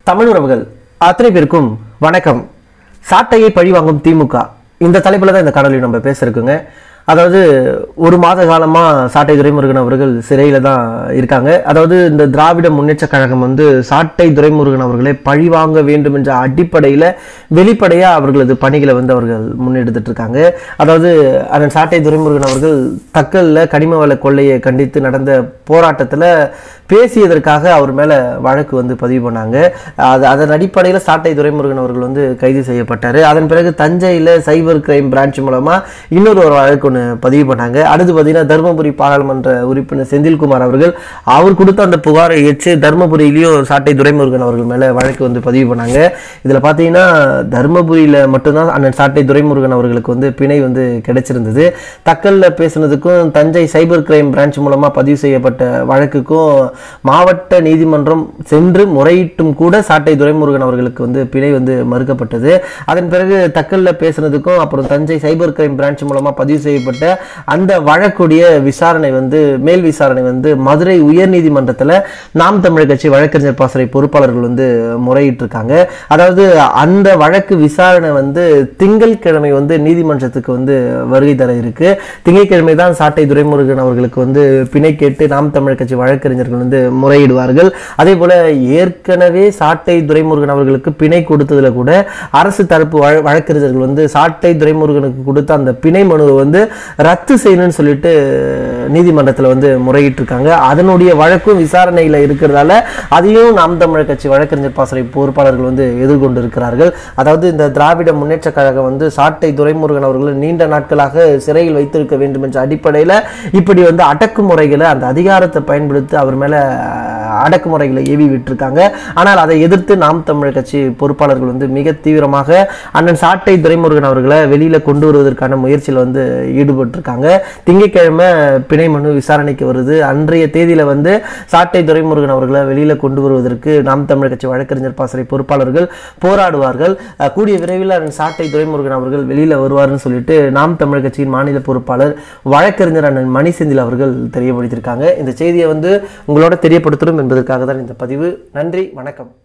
தமிழ் உறவுகள் அத்தனை பேருக்கும் வணக்கம் சாட்டையை பழிவாங்கும் திமுக இந்த தலைப்பில் தான் இந்த காணொலி நம்ம பேச இருக்குங்க அதாவது ஒரு மாத காலமாக சாட்டை துரைமுருகன் அவர்கள் சிறையில் தான் இருக்காங்க அதாவது இந்த திராவிட முன்னேற்ற கழகம் வந்து சாட்டை துரைமுருகன் அவர்களை பழிவாங்க வேண்டும் என்ற அடிப்படையில் வெளிப்படையாக அவர்களது பணிகளை வந்து அவர்கள் முன்னெடுத்துட்டு இருக்காங்க அதாவது அதன் சாட்டை துரைமுருகன் அவர்கள் தக்கல்ல கனிம வள கொள்ளையை கண்டித்து நடந்த போராட்டத்தில் பேசியதற்காக அவர் மேலே வழக்கு வந்து பதிவு பண்ணாங்க அது அதன் அடிப்படையில் சாட்டை துரைமுருகன் அவர்கள் வந்து கைது செய்யப்பட்டார் அதன் பிறகு தஞ்சையில் சைபர் கிரைம் பிரான்ச் மூலமாக இன்னொரு ஒரு வழக்கு ஒன்று பதிவு பண்ணாங்க அடுத்து பார்த்தீங்கன்னா தருமபுரி பாராளுமன்ற உறுப்பினர் செந்தில்குமார் அவர்கள் அவர் கொடுத்த அந்த புகாரை ஏற்று தருமபுரியிலையும் சாட்டை துரைமுருகன் அவர்கள் மேலே வழக்கு வந்து பதிவு பண்ணாங்க இதில் பார்த்தீங்கன்னா தருமபுரியில் மட்டும்தான் அண்ணன் சாட்டை துரைமுருகன் அவர்களுக்கு வந்து பிணை வந்து கிடைச்சிருந்தது தக்கல்ல பேசுனதுக்கும் தஞ்சை சைபர் கிரைம் பிரான்ச் மூலமாக பதிவு செய்யப்பட்ட வழக்குக்கும் மாவட்ட நீதிமன்றம் சென்று முறையிட்டும் கூட சாட்டை துரைமுருகன் அவர்களுக்கு வந்து பிணை வந்து மறுக்கப்பட்டது அதன் பிறகு தக்கல்ல பேசுனதுக்கும் அப்புறம் தஞ்சை சைபர் கிரைம் பிரான்ச் மூலமாக பதிவு செய்யப்பட்ட அந்த வழக்குடைய விசாரணை வந்து மேல் விசாரணை வந்து மதுரை உயர்நீதிமன்றத்தில் நாம் தமிழர் கட்சி வழக்கறிஞர் பாசறை பொறுப்பாளர்கள் வந்து முறையிட்டிருக்காங்க அதாவது அந்த வழக்கு விசாரணை வந்து திங்கட்கிழமை வந்து நீதிமன்றத்துக்கு வந்து வருகை தர இருக்கு திங்கட்கிழமை தான் சாட்டை துரைமுருகன் அவர்களுக்கு வந்து பிணை கேட்டு நாம் தமிழர் கட்சி வழக்கறிஞர்கள் வந்து முறையிடுவார்கள் அதே போல ஏற்கனவே சாட்டை துரைமுருகன் அவர்களுக்கு பிணை கொடுத்ததுல கூட அரசு தரப்பு வழ- வழக்கறிஞர்கள் வந்து சாட்டை துரைமுருகனுக்கு கொடுத்த அந்த பிணை மனுவை வந்து ரத்து செய்யணும்னு சொல்லிட்டு நீதிமன்றத்தில் வந்து முறையிட்டிருக்காங்க அதனுடைய வழக்கும் விசாரணையில் இருக்கிறதால அதையும் நாம் தமிழர் கட்சி வழக்கறிஞர் பாசறை பொறுப்பாளர்கள் வந்து எதிர்கொண்டு இருக்கிறார்கள் அதாவது இந்த திராவிட முன்னேற்ற கழகம் வந்து சாட்டை துரைமுருகன் அவர்கள் நீண்ட நாட்களாக சிறையில் வைத்திருக்க வேண்டும் என்ற அடிப்படையில் இப்படி வந்து அடக்குமுறைகளை அந்த அதிகாரத்தை பயன்படுத்தி அவர் மேல அஹ், அடக்குமுறைகளை ஏவி விட்டிருக்காங்க ஆனால் அதை எதிர்த்து நாம் தமிழர் கட்சி பொறுப்பாளர்கள் வந்து மிக தீவிரமாக அண்ணன் சாட்டை துரைமுருகன் அவர்களை வெளியில கொண்டு வருவதற்கான முயற்சியில் வந்து ஈடுபட்டிருக்காங்க திங்கட்கிழமை பிணை மனு விசாரணைக்கு வருது அன்றைய தேதியில வந்து சாட்டை துரைமுருகன் அவர்களை வெளியில கொண்டு வருவதற்கு நாம் தமிழர் கட்சி வழக்கறிஞர் பாசறை பொறுப்பாளர்கள் போராடுவார்கள் அஹ், கூடிய விரைவில் அண்ணன் சாட்டை துரைமுருகன் அவர்கள் வெளியில வருவார்னு சொல்லிட்டு நாம் தமிழர் கட்சியின் மாநில பொறுப்பாளர் வழக்கறிஞர் அண்ணன் மணி செந்தில் அவர்கள் தெரியப்படுத்தியிருக்காங்க இந்த செய்தியை வந்து உங்களோட தெரியப்படுத்தணும் என்பதற்காக தான் இந்த பதிவு நன்றி வணக்கம்